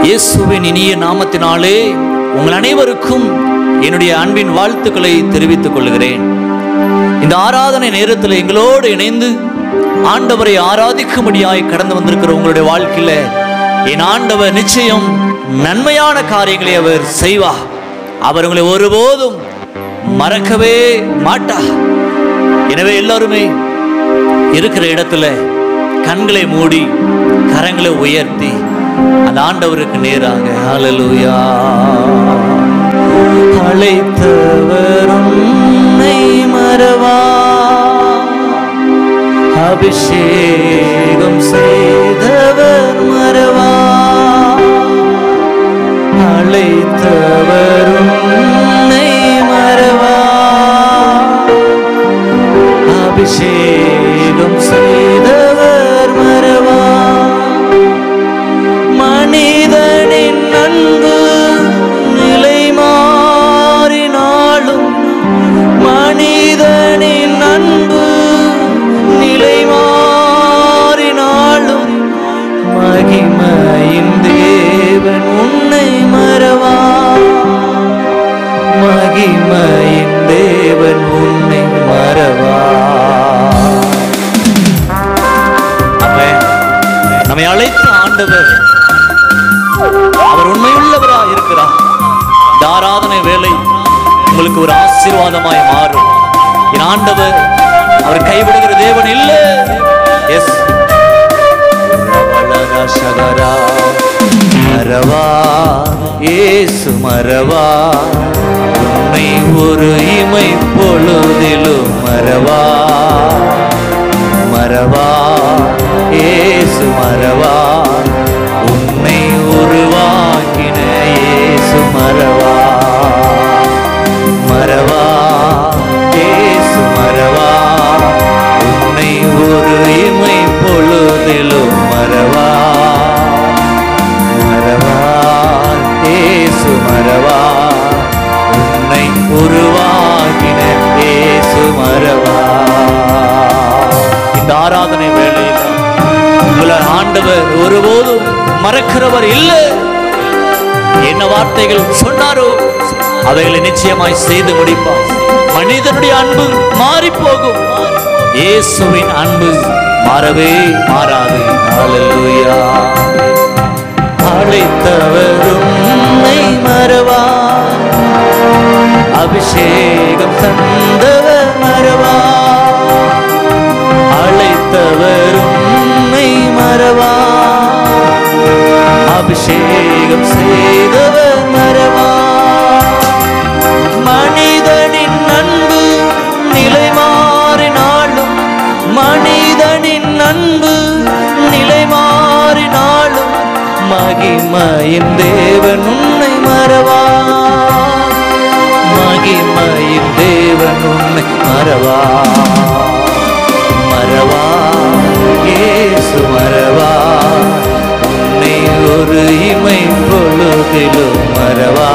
இயேசுவின் இனிய நாமத்தினாலே உங்கள் அனைவருக்கும் என்னுடைய அன்பின் வாழ்த்துக்களை தெரிவித்துக் கொள்கிறேன் இந்த ஆராதனை நேரத்தில் எங்களோடு இணைந்து ஆண்டவரை ஆராதிக்கும்படியாய் கடந்து வந்திருக்கிற உங்களுடைய வாழ்க்கையில என் ஆண்டவர் நிச்சயம் நன்மையான காரியங்களை அவர் செய்வார் அவர் உங்களை ஒருபோதும் மறக்கவே மாட்டார் எனவே எல்லாருமே இருக்கிற இடத்துல கண்களை மூடி கரங்களை உயர்த்தி அந்த ஆண்டவருக்கு நேராக ஹalleluya அழைத்தவரும் மறவா அபிஷேகம் செய்தவர் மறவா அழைத்தவரும் மறவா அபிஷேகம் செய்தவர் மறவா மனிதனின் அன்பு நிலை மாறினாலும் மனிதனின் அன்பு நிலை மாறினாலும் மகிமையின் தேவன் உன்னை மறவா மகிமையின் தேவன் உன்னை மறவா ஆமென். நம்மை அழைத்த ஆண்டவர் அவர் உண்மையுள்ளவரா இருக்கிறார் இந்த ஆராதனை வேலை உங்களுக்கு ஒரு ஆசீர்வாதமாய் மாறும் என் ஆண்டவர் அவர் கைவிடுகிற தேவன் இல்ல எஸ் சகரா மறவா ஏசு மறவா உன்னை ஒரு இமை பொழுதிலும் மறவா மறவா ஏசு மறவா உன்னை உருவாக்கின ஏசு மறவா மறவா ஏசு மறவா உன்னை ஒரு இமை பொழுதிலும் மறவா மறவா ஏசு மறவா உன்னை உருவாக்கின ஏசு மறவா இந்த ஆராதனை வேளையில் உங்களை ஆண்டவர் ஒருபோதும் மறக்கிறவர் இல்லை என்ன வார்த்தைகள் சொன்னாரோ அவைகளை நிச்சயமாய் செய்து முடிப்பார் மனிதனுடைய அன்பு மாறி போகும் இயேசுவின் அன்பு மாறவே மாறாது ஹalleluya அழைத்தவரும் உன்னை மறவா அபிஷேகம் தந்தவர் மறவா அழைத்தவரும் உன்னை மறவா அபிஷேகம் செய்தவர் மறவா மனிதனின் அன்பு நிலை மாறினாலும் மனிதனின் அன்பு நிலை மாறினாலும் மகிமையின் தேவன் உன்னை மறவா மகிமையின் தேவன் உன்னை மறவா மறவா இயேசு மறவா உன்னை ஒரு இமை பொழுதிலும் மறவா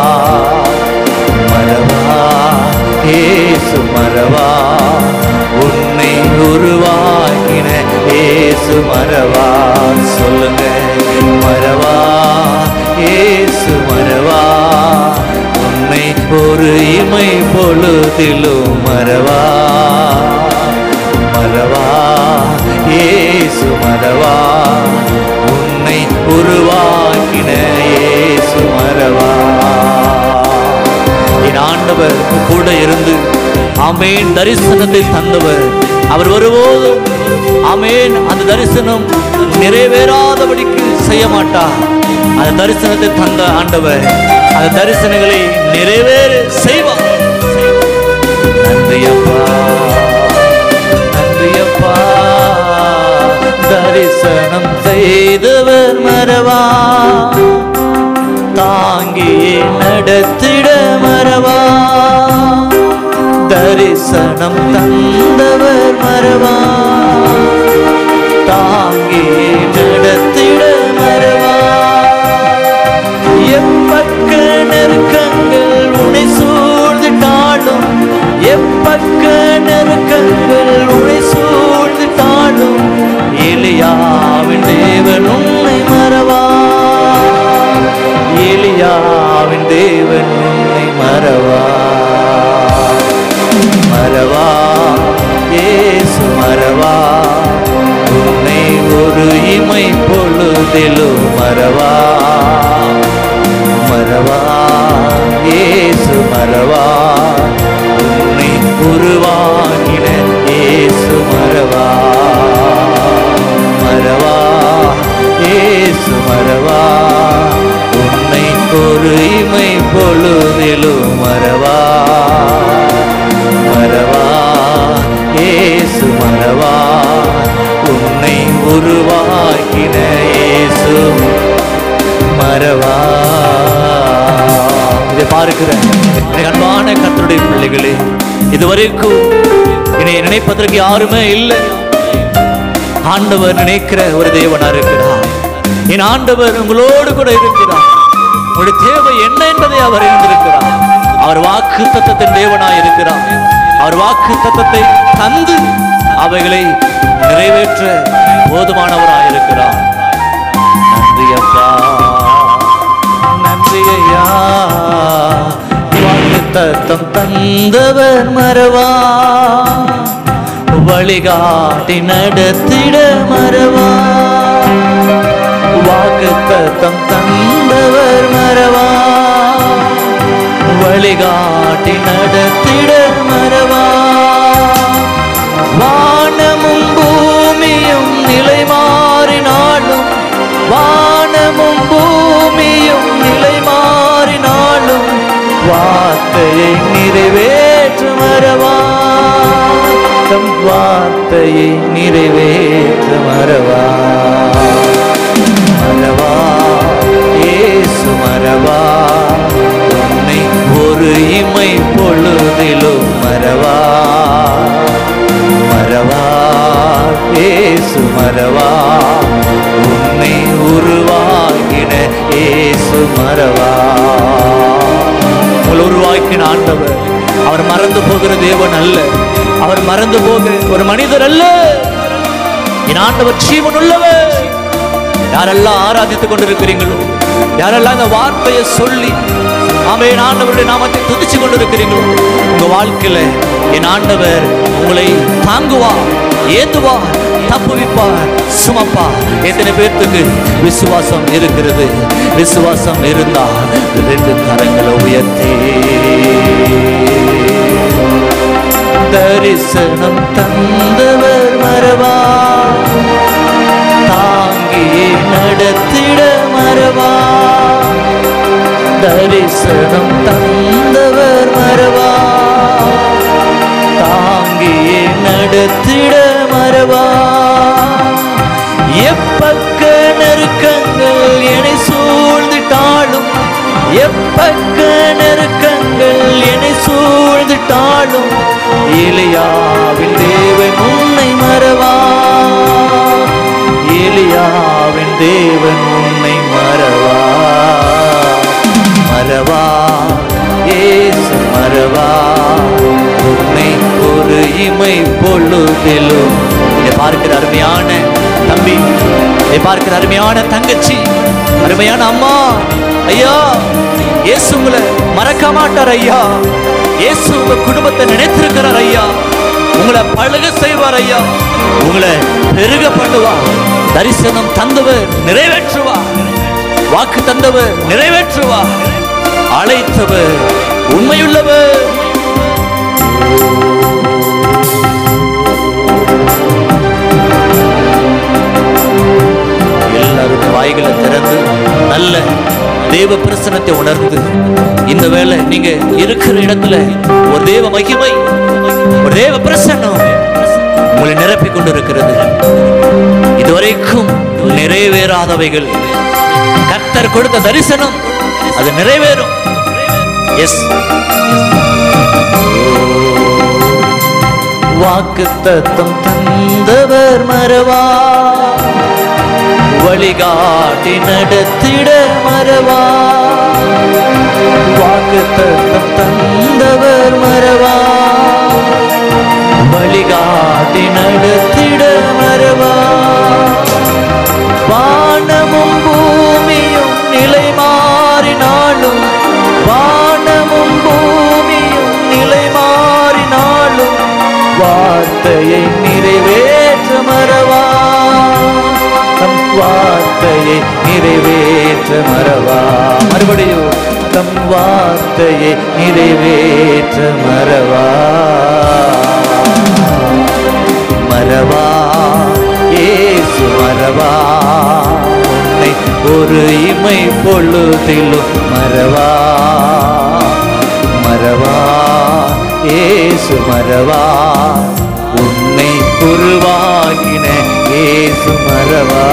மறவா ஏசு மறவா உன்னை உருவாக்கின ஏசு மறவா சொல்லுங்க மறவா ஏசு மறவா உன்னை ஒரு இமை பொழுதிலும் மறவா மறவா ஏசு மறவா உன்னை உருவாக்கின ஏசு மறவா என் ஆண்டவர் கூட இருந்து ஆமேன் தரிசனத்தை தந்தவர் அவர் ஒருபோதும் ஆமேன் அந்த தரிசனம் நிறைவேறாதபடிக்கு செய்ய மாட்டார் அந்த தரிசனத்தை தந்த ஆண்டவர் அந்த தரிசனங்களை நிறைவேற செய்வார் நன்றி அப்பா நன்றி அப்பா தரிசனம் செய்தவர் மறவா தாங்கியே நடத்திட மறவா தரிசனம் தந்தவர் மறவா தாங்கியே நடத்திட மறவா எப்பக்க நெருக்கங்கள் உன்னை சூழ்ந்துட்டாலும் எப்பக்க நெருக்கங்கள் உன்னை சூழ்ந்துட்டாலும் எலியாவின் தேவன் உன்னை மறவா எலியாவின் தேவன் உன்னை மறவா மறவா ஏசு மறவா உன்னை ஒரு இமை பொழுதிலும் மறவா மறவா ஏசு மறவா உன்னை உருவாக்கின ஏசு மறவா மறவா ஏசு மறவா உன்னை ஒரு இமை பொழுதிலும் மறவா மறவா ஏசு மறவா உன்னை உருவாக்கின ஏசு மறவா இதை பார்க்கிற எனக்கு அன்பான கத்தருடைய பிள்ளைகளே இதுவரைக்கும் என்னை நினைப்பதற்கு யாருமே இல்லை ஆண்டவர் நினைக்கிற ஒரு தேவனா இருக்கிறார் என் ஆண்டவர் உங்களோடு கூட இருக்கிறார் உங்களுடைய தேவை என்ன என்பதை அவர் அறிந்திருக்கிறார் அவர் வாக்கு தத்தத்தின் தேவனாய் இருக்கிறார் அவர் வாக்கு தத்தத்தை தந்து அவைகளை நிறைவேற்ற போதுமானவராய் இருக்கிறார் நன்றி அப்பா நன்றி ஐயா வாக்கு தத்தம் தந்தவர் மறவா வழிகாட்டி நடத்திட மறவா வாக்கு தத்தம் தந்தவர் மறவா வழிகாட்டி நடத்திட மறவா வானமும் பூமியும் நிலை மாறினாலும் வானமும் பூமியும் நிலை மாறினாலும் வார்த்தையை நிறைவேற்ற மறவா தம் வார்த்தையை நிறைவேற்ற மறவா மறவா ஏசு மறவா உன்னை ஒரு இமை பொழுதிலும் மறவா மறவா ஏசு மறவா உன்னை உருவாக்கின ஏசு மறவா உங்களை உருவாக்கின ஆண்டவர் அவர் மறந்து போகிற தேவன் அல்ல அவர் மறந்து போகிற ஒரு மனிதர் அல்ல என் ஆண்டவர் ஜீவன் உள்ளவர் யாரெல்லாம் ஆராதித்துக் கொண்டிருக்கிறீங்களோ யாரெல்லாம் இந்த வார்த்தையை சொல்லி ஆமே என் ஆண்டவருடைய நாமத்தை துதிச்சு கொண்டிருக்கிறீங்களோ உங்க வாழ்க்கையில என் ஆண்டவர் உங்களை தாங்குவார் ஏத்துவார் தப்புவிப்பார் சுமப்பா எத்தனை பேர்த்துக்கு விசுவாசம் இருக்கிறது விசுவாசம் இருந்தா ரெண்டு கரங்களை உயர்த்தி தரிசனம் தந்தவர் மறவா தாங்கியே நடத்திட மறவா தரிசனம் தந்தவர் மறவா தாங்கியே நடத்திட மறவா எப்பக்க நெருக்கங்கள் என்னை சூழ்ந்துட்டாலும் எப்பக்க நெருக்கங்கள் என்னை சூழ்ந்துட்டாலும் எலியாவின் தேவன் உன்னை மறவா எலியாவின் தேவன் உன்னை மறவா மறவா ஏசு மறவா உன்னை ஒரு இமை பொழுதிலும் இதை பார்க்கிற அருமையான தம்பி இதை பார்க்கிற அருமையான தங்கச்சி அருமையான அம்மா ஐயா இயேசு உங்களை மறக்க மாட்டார் ஐயா இயேசு உங்க குடும்பத்தை நினைத்திருக்கிறார் ஐயா உங்களை பழக செய்வார் ஐயா உங்களை பெருக பண்ணுவார் தரிசனம் தந்தவர் நிறைவேற்றுவார் வாக்கு தந்தவர் நிறைவேற்றுவார் அழைத்தவர் உண்மையுள்ளவர் எல்லாரும் வாய்களை திறந்து நல்ல தேவ பிரசனத்தை உணர்ந்து இந்த வேளை நீங்க இருக்கிற இடத்துல ஒரு தேவ மகிமை ஒரு தேவ பிரசன்னம் உங்களை நிரப்பிக் கொண்டிருக்கிறது இதுவரைக்கும் நிறைவேறாதவைகள் கர்த்தர் கொடுத்த தரிசனம் அது நிறைவேறும் எஸ் வாக்கு தத்தம் தந்தவர் மறவா வழிகாட்டி நடத்திட மறவா வாக்கு தத்தம் தந்தவர் மறவா வழிகாட்டி நடத்திட மறவா வானமும் பூமியும் நிலை மாறினாலும் வார்த்தையை நிறைவேற்ற மறவா தம் வார்த்தையை நிறைவேற்ற மறவா மறுபடியும் தம் வார்த்தையை நிறைவேற்ற மறவா மறவா ஏசு மறவா உன்னை ஒரு இமை பொழுதிலும் மறவா மறவா ஏசு மறவா உன்னை உருவாக்கின ஏசு மறவா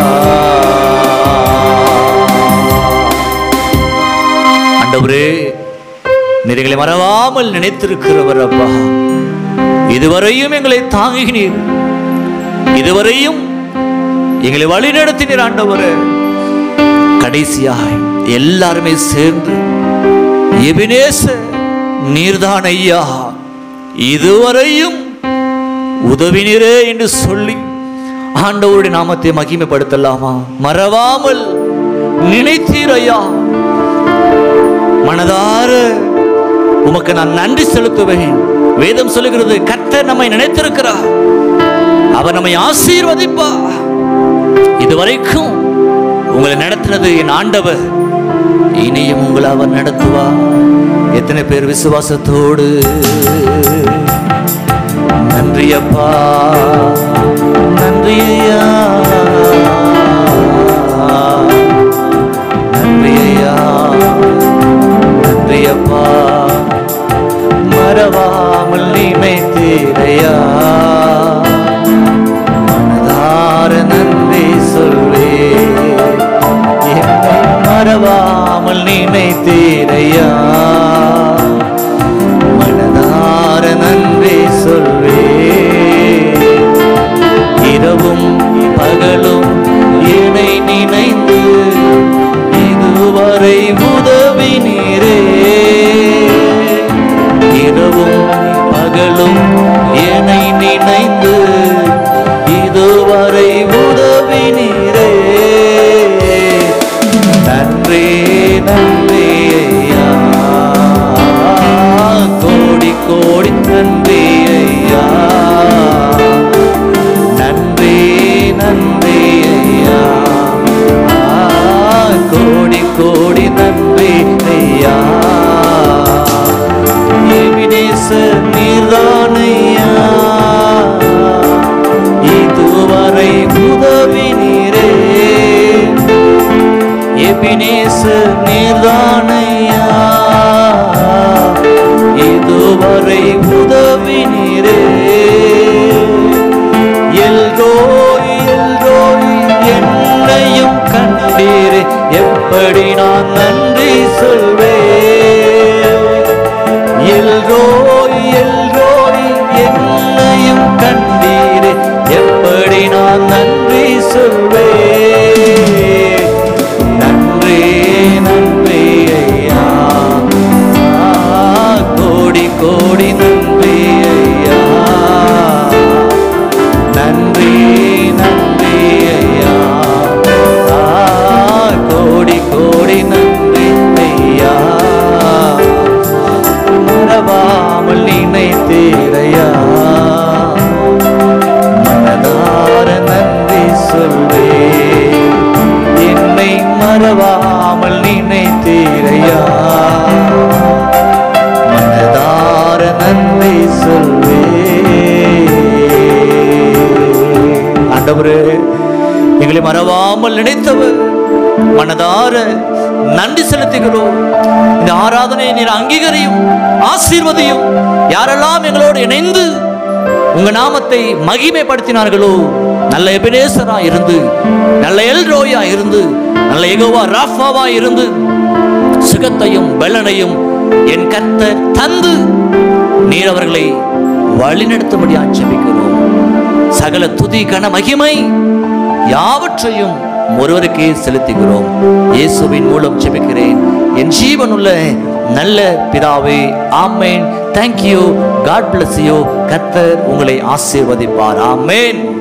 ஆண்டவரே நீர்களை மறவாமல் நினைத்திருக்கிறவர் அப்பா இதுவரையும் எங்களை தாங்கினீர் இதுவரையும் எங்களை வழிநடத்தினீர் ஆண்டவரே கடைசியாய் எல்லாருமே சேர்ந்து எபினேச நீர்தான் ஐயா இதுவரையும் உதவினீரே என்று சொல்லி ஆண்டவருடைய நாமத்தை மகிமைப்படுத்தலாமா மறவாமல் நினைத்தீர் ஐயா மனதார உமக்கு நான் நன்றி செலுத்துவேன் வேதம் சொல்லுகிறது கர்த்தர் நம்மை நினைத்திருக்கிறார் அவர் நம்மை ஆசீர்வதிப்பா இதுவரைக்கும் உங்களை நடத்தினது என் ஆண்டவர் இனியும் உங்களை அவர் நடத்துவா எத்தனை பேர் விசுவாசத்தோடு நன்றி அப்பா நன்றி ஐயா நன்றி ஐயா நன்றி அப்பா மறவாமல் நினைத்தீரையா மனதார நன்றி சொல்வே என்னை மறவாமல் நினைத்தீரையா மனதார நன்றி சொல்வே இரவும் பகலும் என்னை நினைந்து இதுவரை உதவி நீரே இரவும் பகலும் என்னை நினைந்து இதுவரை உதவி நீரே நன்றி நன்றி ஐயா கோடி கோடி நன்றி ஐயா நன்றி நன்றி ஐயா ஆ, கோடி கோடி நன்றி ஐயா எபினேச நீர்தானையா இதுவரை உதவி நீரே எபினேச நீர்தானையா இதுவரை உதவி நீரே எல்ரோய் எல்ரோய் என்னையும் கண்டீரே எப்படி நான் நன்றி சொல்வேன் எல்ரோய் எல்ரோய் என்னையும் கண்டீரே எப்படி நான் நன்றி சொல்வேன் நன்றி நன்றி ஐயா ஆ, கோடி கோடி நன்றி ஐயா நன்றி நன்றி ஐயா ஆ, கோடி கோடி நன்றி ஐயா மறவாமல் நினைத்தீரையா மனதார நன்றி சொல்வே என்னை மறவாமல் நினைத்தீரையா மனதார நன்றி சொல்வே ஆண்டவரே எங்களை மறவாமல் நினைத்தவர் மனதார நன்றி செலுத்துகிறோம் இந்த ஆராதனையை நீர் அங்கீகரியும் ஆசீர்வதியும் யாரெல்லாம் எங்களோடு இணைந்து உங்க நாமத்தை மகிமைப்படுத்தினார்களோ நல்ல எபினேசரா இருந்து நல்ல எல்ரோயா இருந்து நல்ல எகோவா ராஃபாவா இருந்து சுகத்தையும் பலனையும் என் கர்த்தர் தந்து நீர் அவர்களை வழிநடத்தும்படி ஆட்சேபிக்கிறோம் சகல துதி கன மகிமை யாவற்றையும் ஒருவருக்கே செலுத்துகிறோம் இயேசுவின் மூலம் ஜெபிக்கிறேன் என் ஜீவனுள்ள நல்ல பிதாவே ஆமேன் தேங்க்யூ காட் bless you கர்த்தர் உங்களை ஆசீர்வதிப்பார் ஆமேன்